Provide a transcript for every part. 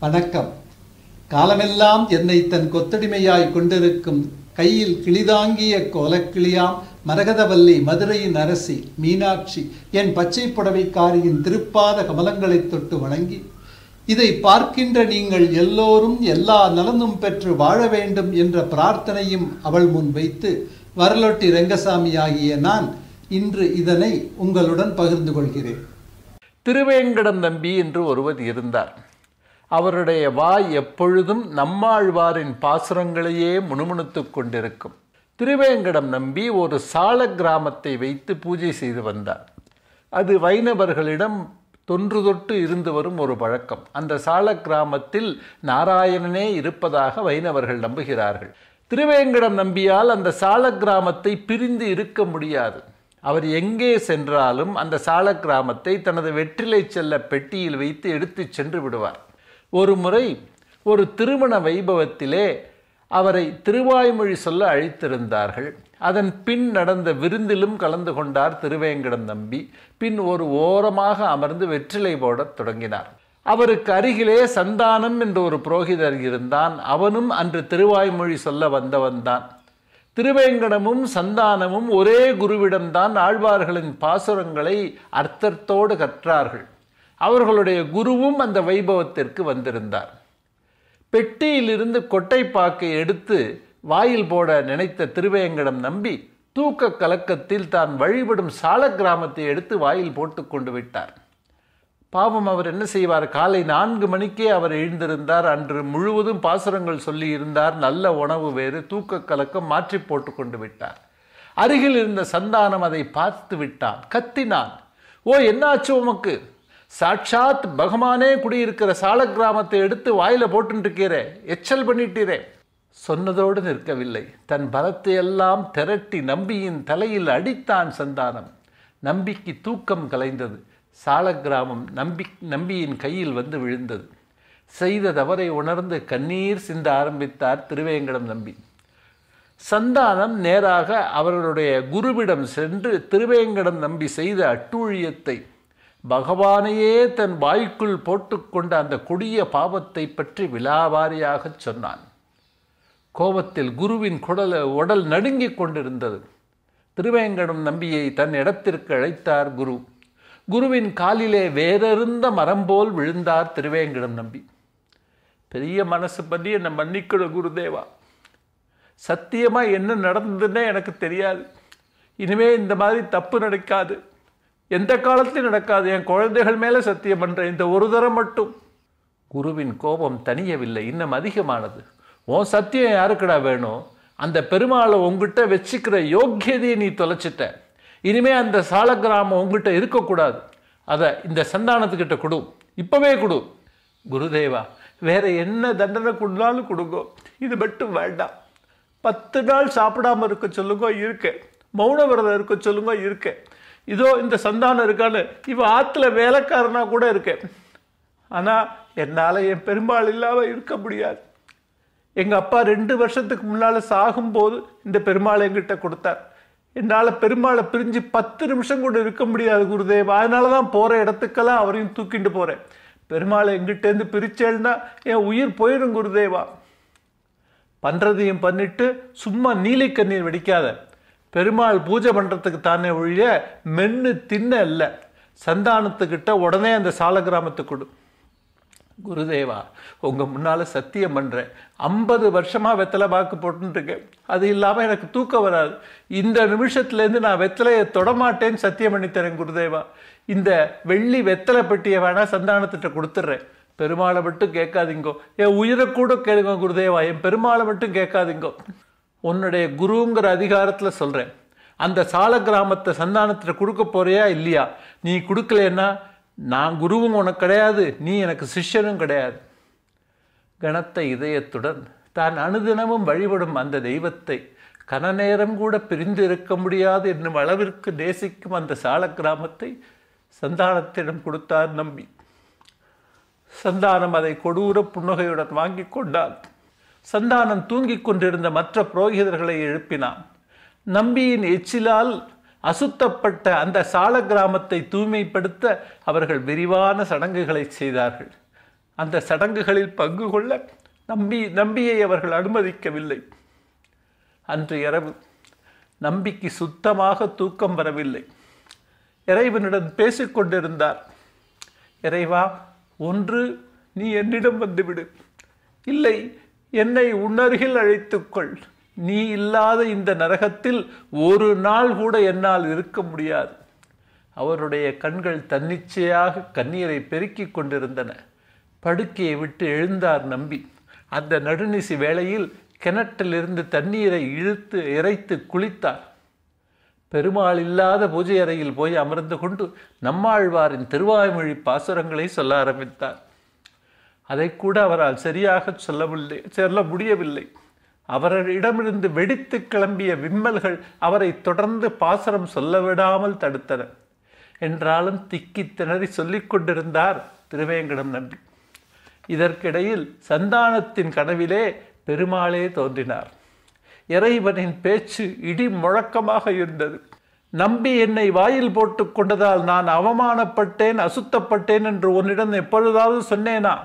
வணக்கம் காலமெல்லாம் என்னை தன் கொத்தடிமையாய் கொண்டிருக்கும் கையில் கிளிதாங்கிய கோலக்கிளியாம் மரகதவல்லி மதுரையின் அரசி மீனாட்சி என் பச்சை புடவைக்காரியின் திருப்பாத கமலங்களைத் தொட்டு வணங்கி இதை பார்க்கின்ற நீங்கள் எல்லோரும் எல்லா நலனும் பெற்று வாழ வேண்டும் என்ற பிரார்த்தனையும் அவள் முன் வைத்து வரலொட்டி ரெங்கசாமி ஆகிய நான் இன்று இதனை உங்களுடன் பகிர்ந்து கொள்கிறேன் திருவேங்கடம் நம்பி என்று ஒருவர் இருந்தார் அவருடைய வாய் எப்பொழுதும் நம்மாழ்வாரின் பாசுரங்களையே முணுமுணுத்துக் கொண்டிருக்கும் திருவேங்கடம் நம்பி ஒரு சால கிராமத்தை வைத்து பூஜை செய்து வந்தார் அது வைணவர்களிடம் தொன்று தொட்டு இருந்து வரும் ஒரு பழக்கம் அந்த சால கிராமத்தில் நாராயணனே இருப்பதாக வைணவர்கள் நம்புகிறார்கள் திருவேங்கடம் நம்பியால் அந்த சால கிராமத்தை பிரிந்து இருக்க முடியாது அவர் எங்கே சென்றாலும் அந்த சால கிராமத்தை தனது வெற்றிலை செல்ல பெட்டியில் வைத்து எடுத்துச் சென்று விடுவார் ஒரு முறை ஒரு திருமண வைபவத்திலே அவரை திருவாய்மொழி சொல்ல அழைத்திருந்தார்கள் அதன் பின் நடந்த விருந்திலும் கலந்து கொண்டார் திருவேங்கடம் நம்பி பின் ஒரு ஓரமாக அமர்ந்து வெற்றிலை போடத் தொடங்கினார் அவருக்கு அருகிலே சந்தானம் என்ற ஒரு புரோகிதர் இருந்தான் அவனும் அன்று திருவாய்மொழி சொல்ல வந்தவன்தான் திருவேங்கடமும் சந்தானமும் ஒரே குருவிடம்தான் ஆழ்வார்களின் பாசுரங்களை அர்த்தத்தோடு கற்றார்கள் அவர்களுடைய குருவும் அந்த வைபவத்திற்கு வந்திருந்தார் பெட்டியிலிருந்து கொட்டைப்பாக்கை எடுத்து வாயில் போட நினைத்த திருவேங்கடம் நம்பி தூக்க கலக்கத்தில் தான் வழிபடும் சால கிராமத்தை எடுத்து வாயில் போட்டு கொண்டு விட்டார் பாவம் அவர் என்ன செய்வார் காலை நான்கு மணிக்கே அவர் எழுந்திருந்தார் அன்று முழுவதும் பாசுரங்கள் சொல்லி இருந்தார் நல்ல உணவு வேறு தூக்க கலக்கம் மாற்றி போட்டு கொண்டு விட்டார் அருகில் இருந்த சந்தானம் அதை பார்த்து விட்டான் கத்தினான் ஓ என்னாச்சு உமக்கு சாட்சாத் பகவானே குடியிருக்கிற சால கிராமத்தை எடுத்து வாயில போட்டுருக்கிறே எச்சல் பண்ணிட்டீரே சொன்னதோடு நிற்கவில்லை தன் பலத்தை எல்லாம் திரட்டி நம்பியின் தலையில் அடித்தான் சந்தானம் நம்பிக்கு தூக்கம் கலைந்தது சால கிராமம் நம்பி நம்பியின் கையில் வந்து விழுந்தது செய்த தவறை உணர்ந்து கண்ணீர் சிந்த ஆரம்பித்தார் திருவேங்கடம் நம்பி சந்தானம் நேராக அவர்களுடைய குருவிடம் சென்று திருவேங்கடம் நம்பி செய்த அட்டூழியத்தை பகவானையே தன் வாய்க்குள் போட்டுக்கொண்ட அந்த கொடிய பாவத்தை பற்றி விலாவாரியாகச் சொன்னான் கோபத்தில் குருவின் குடல உடல் நடுங்கிக் கொண்டிருந்தது திருவேங்கடம் நம்பியை தன் இடத்திற்கு அழைத்தார் குரு குருவின் காலிலே வேறறிந்த மரம் போல் விழுந்தார் திருவேங்கடம் நம்பி பெரிய மனசு பண்ணி என்னை மன்னிக்கணும் குருதேவா சத்தியமாக என்ன நடந்ததுன்னே எனக்கு தெரியாது இனிமே இந்த மாதிரி தப்பு நடக்காது எந்த காலத்திலும் நடக்காது என் குழந்தைகள் மேலே சத்தியம் பண்ணுறேன் இந்த ஒரு தரம் மட்டும் குருவின் கோபம் தனியவில்லை இன்னும் அதிகமானது உன் சத்தியம் யாருக்குடா வேணும் அந்த பெருமாளை உங்ககிட்ட வச்சுக்கிற யோக்கியதையை நீ தொலைச்சிட்ட இனிமே அந்த சால கிராமம் உங்ககிட்ட இருக்கக்கூடாது அதை இந்த சந்தானத்துக்கிட்ட கொடு இப்பவே கொடு குருதேவா வேற என்ன தண்டனை கொடுனாலும் கொடுங்கோ இது மட்டும் வேண்டாம் பத்து நாள் சாப்பிடாம இருக்க சொல்லுங்க இருக்கேன் மௌன விரதம் இருக்க சொல்லுங்க இருக்கேன் இதோ இந்த சந்தானம் இருக்கான்னு இவன் ஆற்றுல வேலைக்காரனா கூட இருக்கேன் ஆனால் என்னால் என் பெரும்பால் இல்லாமல் இருக்க முடியாது எங்கள் அப்பா ரெண்டு வருஷத்துக்கு முன்னால் சாகும்போது இந்த பெருமாளை எங்கிட்ட கொடுத்தார் என்னால் பெருமாளை பிரிஞ்சு பத்து நிமிஷம் கூட இருக்க முடியாது குருதேவா அதனால தான் போகிற இடத்துக்கெல்லாம் அவரையும் தூக்கிட்டு போகிறேன் பெருமாளை எங்கிட்டேருந்து பிரிச்சேன்னா என் உயிர் போயிடும் குருதேவா பண்ணுறதையும் பண்ணிட்டு சும்மா நீலை கண்ணீர் வெடிக்காத பெருமாள் பூஜை பண்ணுறதுக்கு தானே ஒழிய மென்று தின்ன இல்லை சந்தானத்துக்கிட்ட உடனே அந்த சால கிராமத்துக்கு கொடு குருதேவா உங்கள் முன்னால் சத்தியம் பண்ணுறேன் ஐம்பது வருஷமாக வெத்தலை பாக்கு போட்டுருக்கேன் அது இல்லாமல் எனக்கு தூக்கம் வராது இந்த நிமிஷத்துலேருந்து நான் வெத்தலையை தொடமாட்டேன்னு சத்தியம் பண்ணித்தரேன் குருதேவா இந்த வெள்ளி வெத்தலை பெட்டியை வேணால் சந்தானத்திட்ட கொடுத்துட்றேன் பெருமாளை மட்டும் கேட்காதீங்கோ என் உயிரை கூட கேளுங்க குருதேவா என் பெருமாளை மட்டும் கேட்காதீங்கோ உன்னுடைய குருங்கிற அதிகாரத்தில் சொல்கிறேன் அந்த சால கிராமத்தை சந்தானத்தில் கொடுக்க போறியா இல்லையா நீ கொடுக்கலன்னா நான் குருவும் உனக்கு கிடையாது நீ எனக்கு சிஷ்யனும் கிடையாது கனத்த இதயத்துடன் தான் அனுதினமும் வழிபடும் அந்த தெய்வத்தை கனநேரம் கூட பிரிந்து இருக்க முடியாது என்னும் அளவிற்கு நேசிக்கும் அந்த சால கிராமத்தை சந்தானத்திடம் கொடுத்தார் நம்பி சந்தானம் அதை கொடூர புன்னகையுடன் வாங்கி கொண்டான் சந்தானம் தூங்கிக் கொண்டிருந்த மற்ற புரோகிதர்களை எழுப்பினான் நம்பியின் எச்சிலால் அசுத்தப்பட்ட அந்த சால கிராமத்தை தூய்மைப்படுத்த அவர்கள் விரிவான சடங்குகளை செய்தார்கள் அந்த சடங்குகளில் பங்கு கொள்ள நம்பி நம்பியை அவர்கள் அனுமதிக்கவில்லை அன்று இரவு நம்பிக்கு சுத்தமாக தூக்கம் வரவில்லை இறைவனிடம் பேசிக்கொண்டிருந்தார் இறைவா ஒன்று நீ என்னிடம் வந்துவிடு இல்லை என்னை உன்னருகில் அழைத்துக்கொள் நீ இல்லாத இந்த நரகத்தில் ஒரு நாள் கூட என்னால் இருக்க முடியாது அவருடைய கண்கள் தன்னிச்சையாக கண்ணீரை பெருக்கிக் கொண்டிருந்தன படுக்கையை விட்டு எழுந்தார் நம்பி அந்த நடுநிசி வேளையில் கிணற்றிலிருந்து தண்ணீரை இழுத்து இறைத்து குளித்தார் பெருமாள் இல்லாத பூஜை அறையில் போய் அமர்ந்து கொண்டு நம்மாழ்வாரின் திருவாய்மொழி பாசுரங்களை சொல்ல ஆரம்பித்தார் அதை கூட அவரால் சரியாக சொல்லவில்லை சொல்ல முடியவில்லை அவரிடமிருந்து வெடித்து கிளம்பிய விம்மல்கள் அவரை தொடர்ந்து பாசரம் சொல்ல விடாமல் தடுத்தன என்றாலும் திக்கி திணறி சொல்லிக் கொண்டிருந்தார் திருவேங்கடம் நம்பி இதற்கிடையில் சந்தானத்தின் கனவிலே பெருமாளே தோன்றினார் இறைவனின் பேச்சு இடி முழக்கமாக இருந்தது நம்பி என்னை வாயில் போட்டு கொண்டதால் நான் அவமானப்பட்டேன் அசுத்தப்பட்டேன் என்று உன்னிடம் எப்பொழுதாவது சொன்னேனா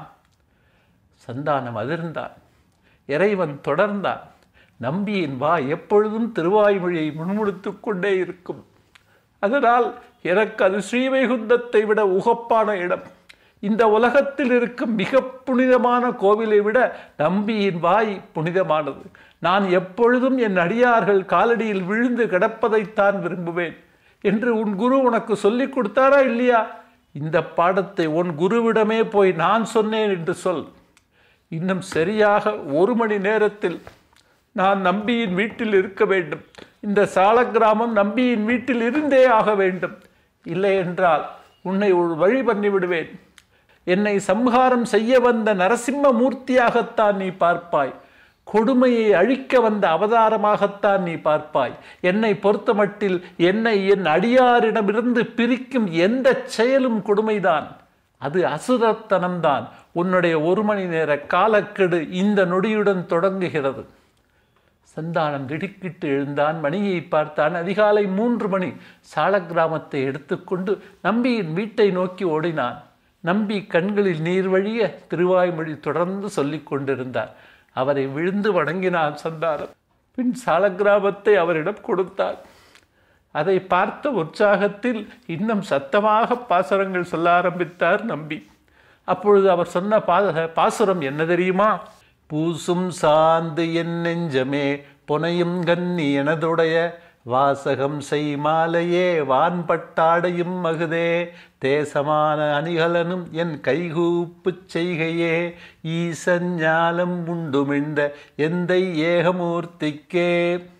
சந்தானம் அதிர்ந்தான் இறைவன் தொடர்ந்தான் நம்பியின் வா எப்பொழுதும் திருவாய்மொழியை முன்முடுத்து கொண்டே இருக்கும் அதனால் எனக்கு அது ஸ்ரீவைகுந்தத்தை விட உகப்பான இடம் இந்த உலகத்தில் இருக்கும் மிக புனிதமான கோவிலை விட நம்பியின் வாய் புனிதமானது நான் எப்பொழுதும் என் அடியார்கள் காலடியில் விழுந்து கிடப்பதைத்தான் விரும்புவேன் என்று உன் குரு உனக்கு சொல்லிக் கொடுத்தாரா இல்லையா இந்த பாடத்தை உன் குருவிடமே போய் நான் சொன்னேன் என்று சொல் இன்னும் சரியாக ஒரு மணி நேரத்தில் நான் நம்பியின் வீட்டில் இருக்க வேண்டும் இந்த சால கிராமம் நம்பியின் வீட்டில் இருந்தே ஆக வேண்டும் இல்லை என்றால் உன்னை ஒரு வழி பண்ணி விடுவேன் என்னை சம்ஹாரம் செய்ய வந்த நரசிம்ம மூர்த்தியாகத்தான் நீ பார்ப்பாய் கொடுமையை அழிக்க வந்த அவதாரமாகத்தான் நீ பார்ப்பாய் என்னை பொறுத்தமட்டில் என்னை என் அடியாரிடமிருந்து பிரிக்கும் எந்த செயலும் கொடுமைதான் அது அசுரத்தனம்தான் உன்னுடைய ஒரு மணி நேர காலக்கெடு இந்த நொடியுடன் தொடங்குகிறது சந்தானம் திடுக்கிட்டு எழுந்தான் மணியை பார்த்தான் அதிகாலை மூன்று மணி சால கிராமத்தை எடுத்துக்கொண்டு நம்பியின் வீட்டை நோக்கி ஓடினான் நம்பி கண்களில் நீர் வழிய திருவாய்மொழி தொடர்ந்து சொல்லிக் கொண்டிருந்தார் அவரை விழுந்து வணங்கினான் சந்தானம் பின் சாலக்கிராமத்தை அவரிடம் கொடுத்தார் அதை பார்த்த உற்சாகத்தில் இன்னும் சத்தமாக பாசுரங்கள் சொல்ல ஆரம்பித்தார் நம்பி அப்பொழுது அவர் சொன்ன பா பாசுரம் என்ன தெரியுமா பூசும் சாந்து என் நெஞ்சமே பொனையும் கன்னி எனதுடைய வாசகம் செய் மாலையே வான்பட்டாடையும் மகுதே தேசமான அணிகலனும் என் கைகூப்புச் செய்கையே ஈசஞ்ஞாலம் உண்டுமிழ்ந்த எந்தை ஏகமூர்த்திக்கே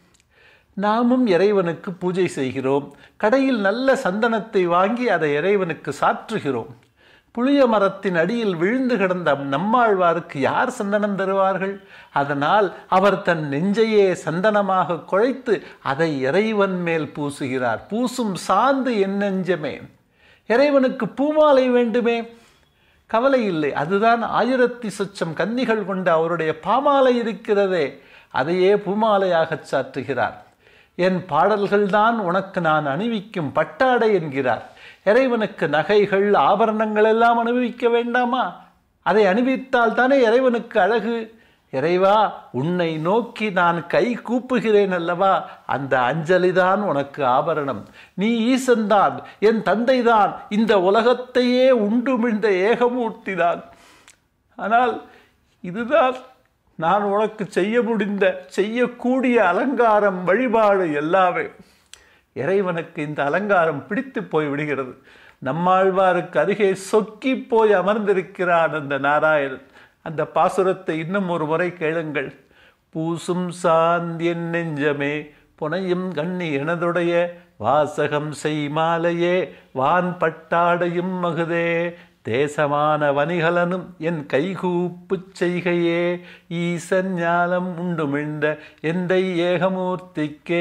நாமும் இறைவனுக்கு பூஜை செய்கிறோம் கடையில் நல்ல சந்தனத்தை வாங்கி அதை இறைவனுக்கு சாற்றுகிறோம் புளிய மரத்தின் அடியில் விழுந்து கிடந்த நம்மாழ்வாருக்கு யார் சந்தனம் தருவார்கள் அதனால் அவர் தன் நெஞ்சையே சந்தனமாக குழைத்து அதை இறைவன் மேல் பூசுகிறார் பூசும் சாந்து என் நெஞ்சமே இறைவனுக்கு பூமாலை வேண்டுமே கவலை இல்லை அதுதான் ஆயிரத்தி சொச்சம் கன்னிகள் கொண்ட அவருடைய பாமாலை இருக்கிறதே அதையே பூமாலையாகச் சாற்றுகிறார் என் பாடல்கள்தான் உனக்கு நான் அணிவிக்கும் பட்டாடை என்கிறார் இறைவனுக்கு நகைகள் ஆபரணங்கள் எல்லாம் அனுபவிக்க வேண்டாமா அதை அணிவித்தால் தானே இறைவனுக்கு அழகு இறைவா உன்னை நோக்கி நான் கை கூப்புகிறேன் அல்லவா அந்த அஞ்சலிதான் உனக்கு ஆபரணம் நீ ஈசன்தான் என் தந்தைதான் இந்த உலகத்தையே உண்டுமிழ்ந்த ஏகமூர்த்திதான் ஆனால் இதுதான் நான் உனக்கு செய்ய முடிந்த செய்யக்கூடிய அலங்காரம் வழிபாடு எல்லாமே இறைவனுக்கு இந்த அலங்காரம் பிடித்து போய் விடுகிறது நம்மாழ்வாருக்கு அருகே சொக்கி போய் அமர்ந்திருக்கிறான் அந்த நாராயணன் அந்த பாசுரத்தை இன்னும் ஒரு முறை கேளுங்கள் பூசும் சாந்தியன் நெஞ்சமே புனையும் கண்ணி எனதுடைய வாசகம் செய் மாலையே வான் பட்டாடையும் மகுதே தேசமான வணிகலனும் என் கைகூப்புச் செய்கையே ஈசன் ஞானம் உண்டுமிழ்ந்த எந்தை ஏகமூர்த்திக்கே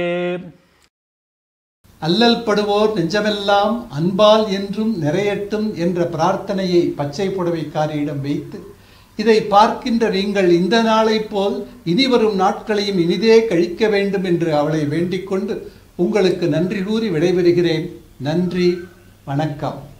அல்லல் படுவோர் நெஞ்சமெல்லாம் அன்பால் என்றும் நிறையட்டும் என்ற பிரார்த்தனையை பச்சை புடவைக்காரியிடம் வைத்து இதை பார்க்கின்ற நீங்கள் இந்த நாளைப் போல் இனிவரும் நாட்களையும் இனிதே கழிக்க வேண்டும் என்று அவளை வேண்டிக் கொண்டு உங்களுக்கு நன்றி கூறி விடைபெறுகிறேன் நன்றி வணக்கம்